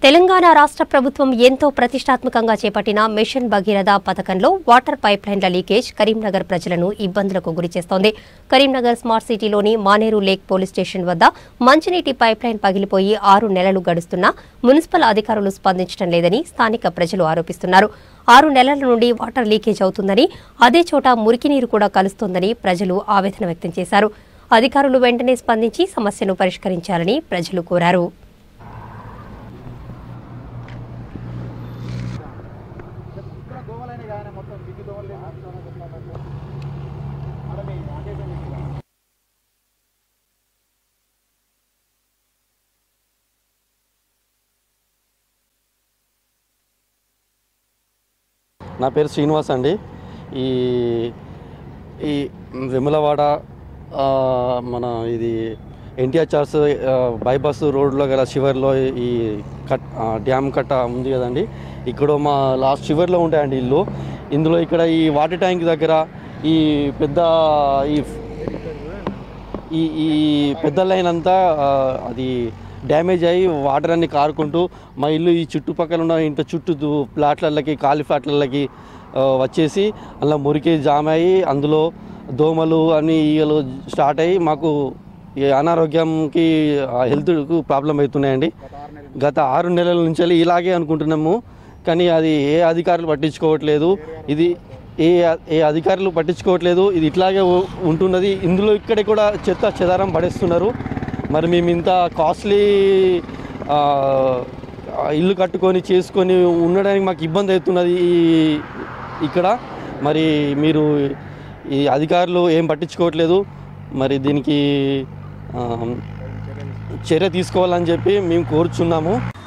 తెలంగాణ రాష్ట్ర ప్రభుత్వం ఎంతో ప్రతిష్టాత్మకంగా చేపట్టిన మిషన్ భగీరథ పథకంలో వాటర్ పైప్ లైన్ల లీకేజ్ కరీంనగర్ ప్రజలను ఇబ్బందులకు గురిచేస్తోంది కరీంనగర్ స్మార్ట్ సిటీలోని మానేరు లేక్ పోలీస్ స్టేషన్ వద్ద మంచినీటి పైప్ లైన్ పగిలిపోయి ఆరు నెలలు గడుస్తున్నా మున్సిపల్ అధికారులు స్పందించడం లేదని స్థానిక ప్రజలు ఆరోపిస్తున్నారు ఆరు నెలల నుండి వాటర్ లీకేజ్ అవుతుందని అదే చోట మురికి నీరు కూడా కలుస్తోందని ప్రజలు ఆవేదన వ్యక్తం చేశారు అధికారులు వెంటనే స్పందించి సమస్యను పరిష్కరించాలని ప్రజలు కోరారు నా పేరు శ్రీనివాస్ అండి ఈ ఈ వెములవాడ ఆ, మన ఇది ఎన్టీఆర్ చార్స్ ఆ, బైపాస్ రోడ్లో గల చివరిలో ఈ కట్ ఆ, డ్యామ్ కట్ట ఉంది కదండి ఇక్కడ మా లాస్ట్ చివరిలో ఉంటాయండి ఇల్లు ఇందులో ఇక్కడ ఈ వాటర్ ట్యాంక్ దగ్గర ఈ పెద్ద ఈ ఈ ఈ పెద్ద లైన్ అంతా ఆ, అది డ్యామేజ్ అయ్యి వాటర్ అన్ని కారుకుంటూ మా ఇల్లు ఈ చుట్టుపక్కల ఉన్న ఇంత చుట్టూ దు- ప్లాట్లకి ఖాళీ ప్లాట్లకి ఆ, వచ్చేసి అలా మురికి జామ్ అయ్యి అందులో దోమలు అన్ని ఈగలు స్టార్ట్ అయ్యి మాకు ఈ అనారోగ్యంకి హెల్త్కు ప్రాబ్లం అవుతున్నాయండి గత ఆరు నెలల నుంచి ఇలాగే అనుకుంటున్నాము కానీ అది ఏ అధికారులు పట్టించుకోవట్లేదు ఇది ఏ ఏ అధికారులు పట్టించుకోవట్లేదు ఇది ఇట్లాగే ఉ- ఉంటున్నది ఇందులో ఇక్కడ కూడా చెత్త చెదారం పడేస్తున్నారు మరి మేము ఇంత కాస్ట్లీ ఆ, ఆ, ఇల్లు కట్టుకొని చేసుకొని ఉండడానికి మాకు ఇబ్బంది అవుతున్నది ఈ ఇక్కడ మరి మీరు ఈ అధికారులు ఏం పట్టించుకోవట్లేదు మరి దీనికి ఆ, చర్య తీసుకోవాలని చెప్పి మేము కోరుచున్నాము